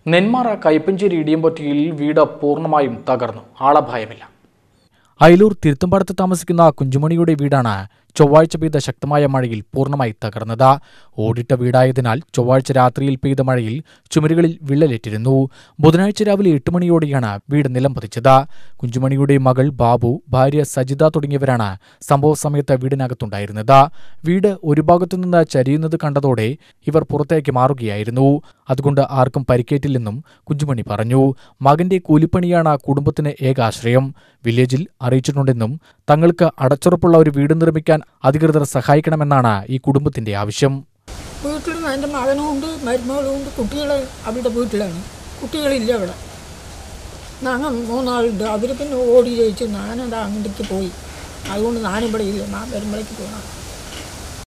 നെന്മാറ കയ്പഞ്ചേരി ഇടിയമ്പൊറ്റയിൽ വീട് പൂർണ്ണമായും തകർന്നു ആളഭയമില്ല അയലൂർ തിരുത്തുംപാടത്ത് താമസിക്കുന്ന കുഞ്ചുമണിയുടെ വീടാണ് ചൊവ്വാഴ്ച പെയ്ത ശക്തമായ മഴയിൽ പൂർണ്ണമായി തകർന്നത് ഓടിട്ട വീടായതിനാൽ ചൊവ്വാഴ്ച രാത്രിയിൽ പെയ്ത മഴയിൽ ചുമരുകളിൽ വിള്ളലേറ്റിരുന്നു ബുധനാഴ്ച രാവിലെ എട്ട് മണിയോടെയാണ് വീട് നിലം പതിച്ചത് കുഞ്ചുമണിയുടെ മകൾ ബാബു ഭാര്യ സജിത തുടങ്ങിയവരാണ് സംഭവ സമയത്ത് വീടിനകത്തുണ്ടായിരുന്നത് വീട് ഒരു ഭാഗത്തുനിന്ന് ചരിയുന്നത് കണ്ടതോടെ ഇവർ പുറത്തേക്ക് മാറുകയായിരുന്നു അതുകൊണ്ട് ആർക്കും പരിക്കേറ്റില്ലെന്നും കുഞ്ചുമണി പറഞ്ഞു മകന്റെ കൂലിപ്പണിയാണ് കുടുംബത്തിന് ഏകാശ്രയം വില്ലേജിൽ അറിയിച്ചിട്ടുണ്ടെന്നും തങ്ങൾക്ക് അടച്ചുറപ്പുള്ള ഒരു വീട് നിർമ്മിക്കാൻ അധികൃതർ സഹായിക്കണമെന്നാണ് ഈ കുടുംബത്തിന്റെ ആവശ്യം വീട്ടിലും എൻ്റെ മകനും ഉണ്ട് മരുമകളും ഉണ്ട് കുട്ടികൾ അവരുടെ വീട്ടിലാണ് കുട്ടികളില്ല അവിടെ ഞങ്ങൾ മൂന്നാളുണ്ട് അവർ പിന്നെ ഓടി ജയിച്ചു ഞാനത് അങ്ങോട്ടേക്ക് പോയി അതുകൊണ്ട് ഞാനിവിടെ ഇല്ല ഞാൻ വരുമ്പോഴേക്ക് പോകണം